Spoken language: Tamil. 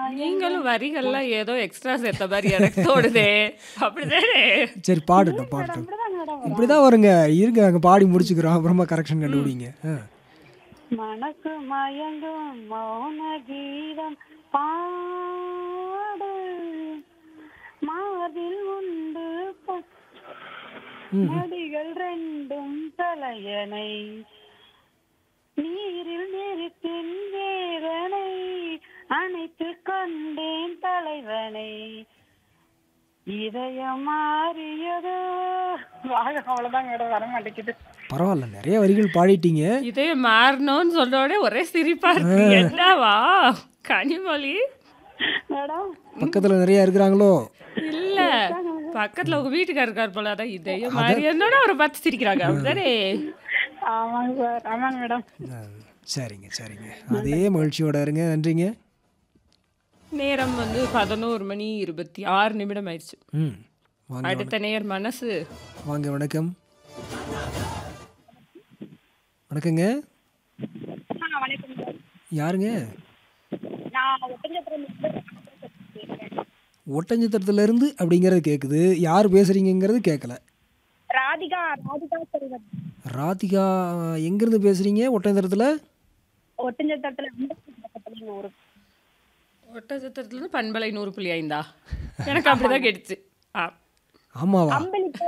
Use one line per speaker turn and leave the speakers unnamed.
நீங்களும் வரிகள்லாம் ஏதோ எக்ஸ்ட்ரா சேர்த்த மாதிரி எனக்கு தோணுதே அப்படிதானே
சரி பாடட்டும் பாடட்டும்
அப்படிதாங்க மேடம்
இப்படி தான் வருங்க இருங்க அங்கே பாடி முடிச்சுக்கிறோம் அப்புறமா கரெக்ஷன் கண்டுபிடிங்க ஆ
மனசு மயங்கும் மௌன கீதம் பாடு மார்பில் உண்டு ப- நதிகள் ரெண்டும் தலையணை நீரில் நெருப்பின் வேதனை அணைத்து கொண்டேன் தலைவனை இதயம் மாறியதோ வாழ அவ்வளவுதாங்க மேடம் வர மாட்டேங்குது
பரவாயில்ல நிறைய வரிகள் பாடிட்டீங்க
இதே மாறணும்னு சொன்ன உடனே ஒரே சிரிப்பா இருக்கு என்னவா கனிமொழி
மேடம்
பக்கத்தில் நிறைய இருக்கிறாங்களோ
இல்ல பக்கத்துல உங்க வீட்டுக்காரர் இருக்கார் போல அதான் இதையும் மாதிரி இருந்தோட அவரை பார்த்து சிரிக்கிறாங்க அப்படிதானே
ஆமாங்க சார் ஆமாங்க மேடம்
ஆ, சரிங்க சரிங்க அதே மகிழ்ச்சியோட இருங்க நன்றிங்க
நேரம் வந்து பதினோரு மணி இருபத்தி ஆறு நிமிடம் ஆயிடுச்சு
ம் வாங்க
அடுத்த நேர் மனசு
வாங்க வணக்கம் வணக்கங்க
வணக்கம் சார்
யாருங்க
நான் ஒட்டஞ்சத்திரம்
ஒட்டஞ்சத்திரத்துலேருந்து அப்படிங்கிறது கேட்குது யார் பேசுகிறீங்கிறது கேட்கல
ராதிகா ராதிகா செல்வன்
ராதிகா எங்கேருந்து பேசுகிறீங்க ஒட்டஞ்சத்திரத்தில்
ஒட்டஞ்சத்திரத்துல பக்கத்துல ஒரு
ஒட்டச்சத்திரத்துல இருந்து பண்பலை நூறு புள்ளி ஐந்தா எனக்கு அப்படிதான் கேட்டுச்சு ஆ
ஆமாவா
அம்பலி